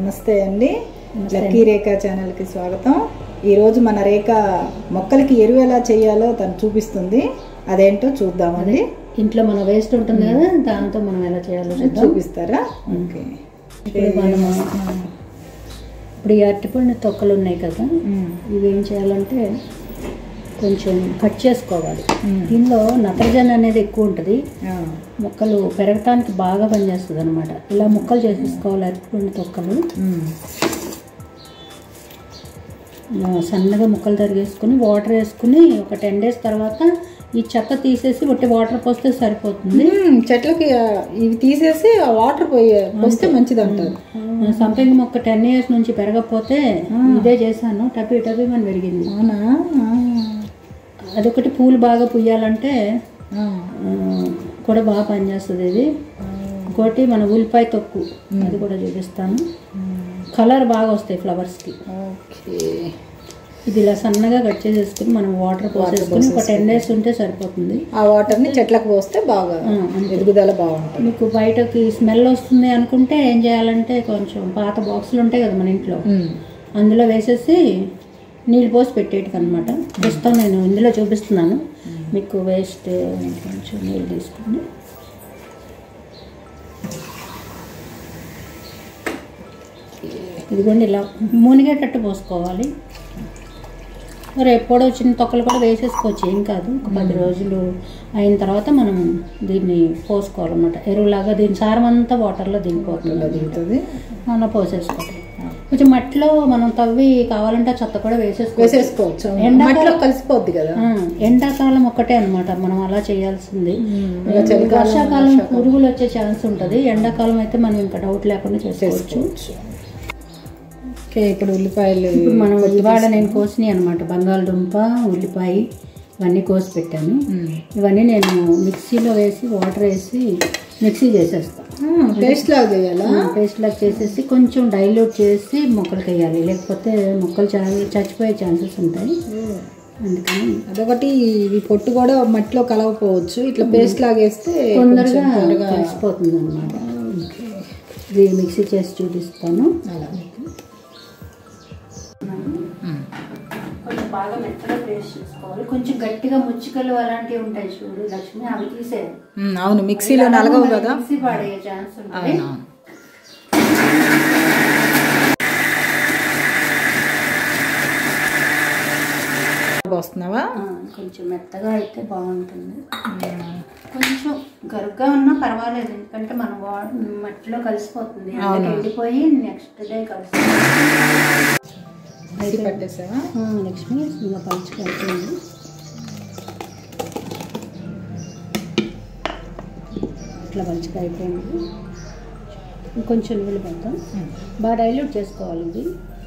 నమస్తే అండి నమస్తే లక్కీ రేఖ ఛానల్కి స్వాగతం ఈరోజు మన రేఖ మొక్కలకి ఎరువు ఎలా చేయాలో తను చూపిస్తుంది అదేంటో చూద్దామండి ఇంట్లో మన వేస్ట్ ఉంటుంది కదా దాంతో మనం ఎలా చేయాలో చూద్దాం చూపిస్తారా ఓకే ఇప్పుడు మనము ఇప్పుడు ఈ అరటిపండు తొక్కలు ఉన్నాయి కదా ఉమ్, ఇవి ఏం చేయాలంటే కొంచెం కట్ చేసుకోవాలి ఉమ్, దీనిలో నత్రజని అనేది ఎక్కువ ఉంటుంది ఆ, మొక్కలు పెరగటానికి బాగా పనిచేస్తుంది అనమాట ఇలా ముక్కలు చేసేసుకోవాలి అరటిపండు తొక్కలు ఉమ్, ఆ, సన్నగా ముక్కలు తరిగేసుకుని వాటర్ వేసుకుని ఒక టెన్ డేస్ తర్వాత ఈ చెత్త తీసేసి ఒట్టి వాటర్ పోస్తే సరిపోతుంది ఉమ్, చెట్లకి ఆ, ఇవి తీసేసి ఆ వాటర్ పోయి పోస్తే మంచిది అంటారు ఆ, సంపెంగ మొక్క టెన్ ఇయర్స్ నుంచి పెరగకపోతే ఇదే చేశాను టపి టపి మన పెరిగింది అవునా ఆ, అదొకటి పూలు బాగా పుయ్యాలంటే ఆ, ఆ, కూడా బాగా పనిచేస్తుంది ఇది ఇంకోటి మన ఉల్లిపాయ తొక్కు అది కూడా చూపిస్తాను ఉమ్, కలర్ బాగా వస్తాయి ఫ్లవర్స్కి ఓకే ఇది ఇలా సన్నగా కట్ చేసేసుకుని మనం వాటర్ పోసేసుకుని ఒక టెన్ డేస్ ఉంటే సరిపోతుంది ఆ వాటర్ని చెట్లకు పోస్తే బాగా ఆ, అంతే. ఎదుగుదల బాగుంటుంది మీకు బయటకి స్మెల్ వస్తుంది అనుకుంటే ఏం చేయాలంటే కొంచెం పాత బాక్సులు ఉంటాయి కదా మన ఇంట్లో ఉమ్, అందులో వేసేసి నీళ్ళు పోసి పెట్టేటికి అనమాట ప్రస్తుతం నేను ఇందులో చూపిస్తున్నాను మీకు వేస్ట్ కొంచెం నీళ్ళు తీసుకోండి ఇదిగోండి ఇలా మునిగేటట్టు పోసుకోవాలి మరి ఎప్పుడో చిన్న తొక్కలు కూడా వేసేసుకోవచ్చు ఏం కాదు ఒక పది రోజులు అయిన తర్వాత మనం దీన్ని పోసుకోవాలన్నమాట ఎరువులాగా దీని సారం అంతా వాటర్లో దిగిపోతుంది ఇలా దిగుతుంది అలా పోసేసుకోవాలి కొంచెం మట్టిలో మనం తవ్వి కావాలంటే ఆ చెత్త కూడా వేసేసుకోవచ్చు వేసేసుకోవచ్చు ఎండాకాలం- మట్టిలో కలిసిపోద్ది కదా ఆ, ఎండాకాలం ఒక్కటే అన్నమాట మనం అలా చేయాల్సింది ఇలా చలికాలం, వర్షాకాలం పురుగులు వచ్చే ఛాన్స్ ఉంటుంది ఎండాకాలం అయితే మనం ఇంకా డౌట్ లేకుండా చేసుకోవచ్చు ఓకే ఇప్పుడు ఉల్లిపాయలు ఇప్పుడు మనం ఇవాళ నేను కోసినాయి అనమాట బంగాళదుంప ఉల్లిపాయ ఇవన్నీ కోసి పెట్టాను ఉమ్. ఇవన్నీ నేను మిక్సీలో వేసి వాటర్ వేసి మిక్సీ చేసేస్తాను ఆ, పేస్ట్ లాగా చేయాలా పేస్ట్ లాగా చేసేసి కొంచెం డైల్యూట్ చేసి మొక్కలకి వేయాలి లేకపోతే మొక్కలు చాలా చచ్చిపోయే ఛాన్సెస్ ఉంటాయి అందుకని అదొకటి ఇవి పొట్టు కూడా మట్టిలో కలవపోవచ్చు ఇట్లా పేస్ట్ లాగా వేస్తే తొందరగా కొంచెం త్వరగా కలిసిపోతుంది అనమాట ఇది మిక్సీ చేసి చూపిస్తాను అలా ఉమ్. కొంచెం బాగా మెత్తగా పేస్ట్ చేసుకోవాలి కొంచెం గట్టిగా ముచ్చికలు అలాంటివి ఉంటాయి చూడు లక్ష్మి అవి తీసేయాలి ఉమ్, అవును మిక్సీలో నలగవు కదా మిక్సీ పాడయ్యే ఛాన్స్ ఉంటుంది అవునవును వస్తున్నావా ఆ, కొంచెం మెత్తగా అయితే బాగుంటుంది కొంచెం గరుగ్గా ఉన్నా పర్వాలేదు ఎందుకంటే మనం వా- మట్టిలో కలిసిపోతుంది అందుకే ఎండిపోయి నెక్స్ట్ డే కలిసి మిక్సీ పట్టేసావా లక్ష్మి ఇంకా పలుచు కలిపింది ఇట్లా పలుచుగా అయిపోయింది ఇంకొంచెం నీళ్ళు పెడతాం ఉమ్. బాగా డైల్యూట్ చేసుకోవాలి ఇది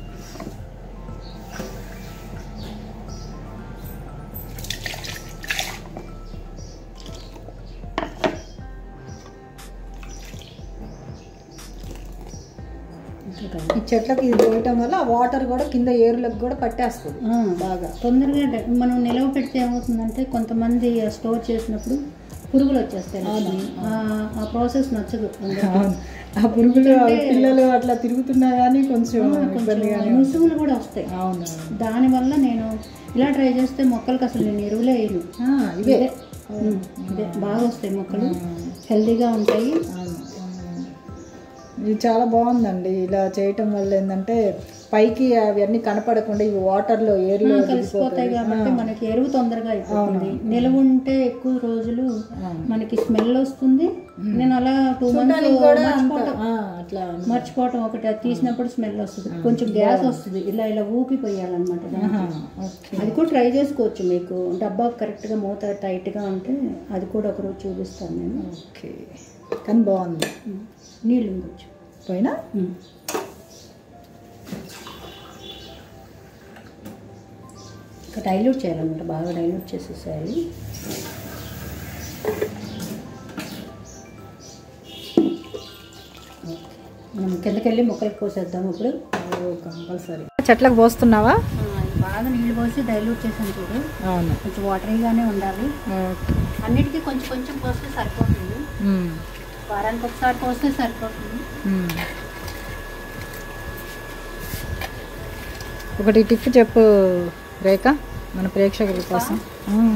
ఇంకా కాదు. ఈ చెట్లకి ఇది పోయటం వల్ల ఆ వాటర్ కూడా కింద ఏరులకు కూడా పట్టేస్తుంది ఆ, బాగా తొందరగా డ- మనం నిలవ పెడితే ఏమవుతుందంటే కొంతమంది స్టోర్ చేసినప్పుడు పురుగులు వచ్చేస్తాయి లక్ష్మి. ఆ- ఆ ప్రాసెస్ నచ్చదు అందరికీ. అవును. ఆ పురుగులు ఆ పిల్లలు అట్లా తిరుగుతున్నా కానీ కొంచెం ఇబ్బందిగానే కొంచెం ముసుగులు కూడా వస్తాయి అవును దానివల్ల నేను ఇలా ట్రై చేస్తే మొక్కలకు అసలు నేను ఎరువులే వేయను ఆ, ఇవే ఇదే ఉమ్, ఇదే బాగా వస్తాయి మొక్కలు హెల్తీగా ఉంటాయి అవును. ఇది చాలా బాగుందండి ఇలా చేయటం వల్ల ఏంటంటే పైకి అవన్నీ కనపడకుండా ఇవి వాటర్లో ఏర్లో కలిసిపోతాయి కాబట్టి మనకి ఎరువు తొందరగా అయిపోతుంది నిలవ ఉంటే ఎక్కువ రోజులు మనకి స్మెల్ వస్తుంది నేను అలా టూ మంత్స్ కూడా అంత ఆ, అట్లా మర్చిపోవటం ఒకటి అది తీసినప్పుడు స్మెల్ వస్తుంది కొంచెం గ్యాస్ వస్తుంది ఇలా ఇలా ఊపిపోయాలన్నమాట దానికి. ఓకే అది కూడా ట్రై చేసుకోవచ్చు మీకు డబ్బా కరెక్ట్గా మూత టైట్గా ఉంటే అది కూడా ఒకరోజు చూపిస్తాను నేను ఓకే కానీ బాగుంది ఉమ్. నీళ్ళు ఉండొచ్చు పోయినా ఉమ్. ఇంకా డైల్యూట్ చేయాలన్నమాట బాగా డైల్యూట్ చేసేసేయాలి ఓకే. మనం కిందకెళ్ళి మొక్కలకు పోసేద్దాం ఇప్పుడు కంపల్సరీ చెట్లకు పోస్తున్నావా ఆ, ఇది బాగా నీళ్ళు పోసి డైల్యూట్ చేసాను చూడు అవును కొంచెం వాటరీగానే ఉండాలి ఓకే అన్నిటికీ కొంచెం కొంచెం పోస్తే సరిపోతుంది ఉమ్, వారానికి ఒకసారి పోస్తే సరిపోతుంది ఉమ్. ఒకటి టిప్ చెప్పు రేఖ మన ప్రేక్షకుల కోసం ఉమ్,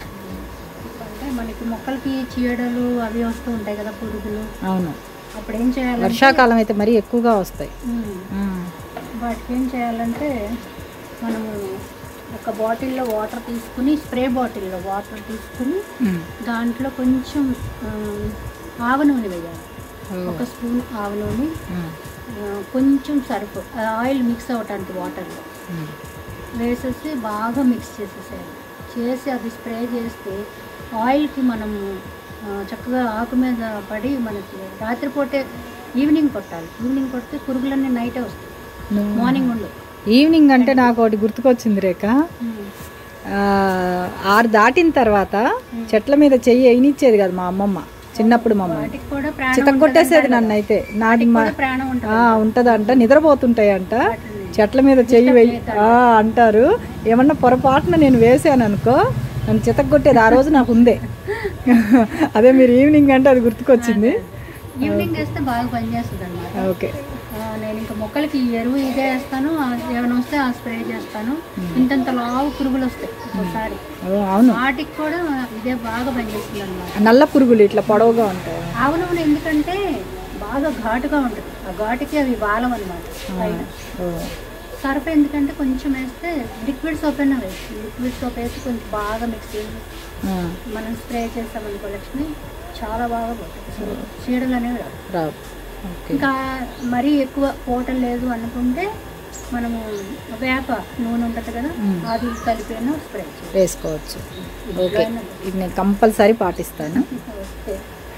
అంటే మనకి మొక్కలకి చీడలు అవి వస్తూ ఉంటాయి కదా పురుగులు అవును అప్పుడు ఏం చేయాలి వర్షాకాలం అయితే మరీ ఎక్కువగా వస్తాయి ఉమ్, వాటికి ఏం చేయాలంటే మనము ఒక బాటిల్లో వాటర్ తీసుకుని స్ప్రే బాటిల్లో వాటర్ తీసుకుని ఉమ్, దాంట్లో కొంచెం ఆ, ఆవ నూనె వేయాలి ఓ, ఒక స్పూన్ ఆవ నూనె ఉమ్, ఆ, కొంచెం సర్ఫ్ ఆ ఆయిల్ మిక్స్ అవ్వటానికి వాటర్లో ఉమ్, వేసేసి వేసేసి బాగా మిక్స్ చేసేసేయాలి చేసి అది స్ప్రే చేస్తే ఆయిల్కి మనము ఆ, చక్కగా ఆకు మీద పడి మనకి రాత్రిపూటే ఈవినింగ్ కొట్టాలి ఈవినింగ్ కొడితే పురుగులన్నీ నైటే వస్తాయి నువ్వు- మార్నింగ్ ఉండు ఈవినింగ్ అంటే నాకు ఒకటి గుర్తుకొచ్చింది రేఖ ఆ, ఆరు దాటిన తర్వాత చెట్ల మీద చెయ్యి వేయనిచ్చేది కదా మా అమ్మమ్మ చిన్నప్పుడు మా అమ్మ వాటికి కూడా ప్రాణం చితగొట్టేసేది నన్ను అయితే నాటి మా కూడా ప్రాణం ఉంటుంది ఆ, ఉంటదంట నిద్రపోతుంటాయంట చెట్ల మీద చెయ్యి వెయ్యి ఆ, అంటారు ఏమన్నా పొరపాటున నేను వేసాను అనుకో నన్ను చితగొట్టేది ఆ రోజు నాకు ఉందే అదే మీరు ఈవినింగ్ అంటే అది గుర్తుకొచ్చింది ఈవినింగ్ వేస్తే బాగా పనిచేస్తుంది అనమాట ఓకే నేను ఇంకా మొక్కలకి ఈ ఎరువు ఇదే వేస్తాను ఆ ఏమైనా వస్తే ఆ స్ప్రే చేస్తాను ఇంతంత లావు పురుగులు వస్తాయి ఒకసారి ఓ, అవును వాటికి కూడా ఇదే బాగా పనిచేస్తుంది అనమాట నల్ల పురుగులు ఇట్లా పొడవుగా ఉంటాయి ఆవు నూనె ఎందుకంటే బాగా ఘాటుగా ఉంటుంది ఆ ఘాటుకి అవి బాలం అనమాట పైన ఓ, సర్ఫ్ ఎందుకంటే కొంచెం వేస్తే లిక్విడ్ సోప్ అయినా వేసి లిక్విడ్ సోప్ వేసి కొంచెం బాగా మిక్స్ చేసి ఆ, మనం స్ప్రే చేస్తామనుకో లక్ష్మి చాలా బాగా పోతుంది చీడలు అనేవి రావు రావు ఓకే ఇంకా మరీ ఎక్కువ పోవటం లేదు అనుకుంటే మనము వేప నూనె ఉంటుంది కదా అది కలిపిన స్ప్రే చేయాలి వేసుకోవచ్చు ఓకే ఇది నేను కంపల్సరీ పాటిస్తాను ఓకే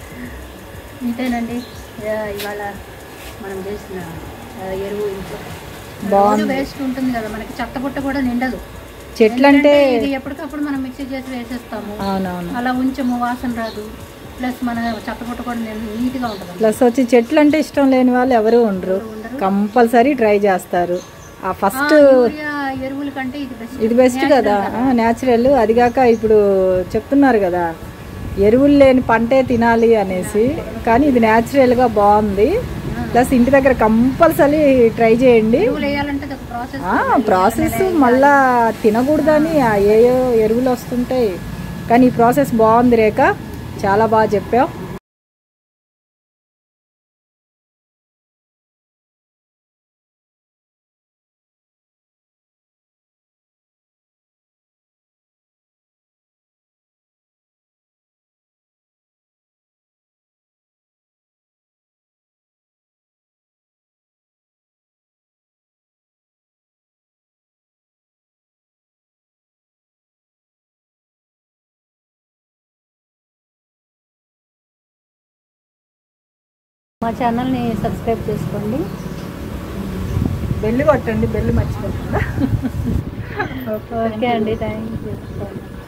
ఇంతేనండి ఇ- ఇవాళ మనం చేసిన ఆ, ఎరువు ఇంట్లో బాగుంది. వేస్ట్ ఉంటుంది కదా మనకి చెత్తపుట్ట కూడా నిండదు చెట్లు అంటే ఎందుకంటే ఇది ఎప్పటికప్పుడు మనం మిక్సీ చేసి వేసేస్తాము అవునవును అలా ఉంచము వాసన రాదు ప్లస్ మన చెత్తపుట్ట కూడా ని- నీట్గా ఉంటుంది ప్లస్ వచ్చి చెట్లు అంటే ఇష్టం లేని వాళ్ళు ఎవరు ఉండరు కంపల్సరీ ట్రై చేస్తారు ఆ ఫస్ట్ యూరియా ఎరువుల కంటే ఇది బెస్ట్ ఇది బెస్ట్ కదా న్యాచురల్ అదిగాక ఇప్పుడు చెప్తున్నారు కదా ఎరువులు లేని పంటే తినాలి అనేసి కానీ ఇది న్యాచురల్గా బాగుంది ప్లస్ ఇంటి దగ్గర కంపల్సరీ ట్రై చేయండి ఎరువులు వేయాలంటే అది ఒక ప్రాసెస్ ఆ, ప్రాసెస్ మళ్ళా తినకూడదని ఆ ఏయో ఎరువులు వస్తుంటాయి కానీ ఈ ప్రాసెస్ బాగుంది రేఖ చాలా బాగా చెప్పావు మా ఛానల్ని సబ్స్క్రైబ్ చేసుకోండి బెల్లి కొట్టండి బెల్లి మర్చిపోకుండా ఓకే అండి థ్యాంక్ యూ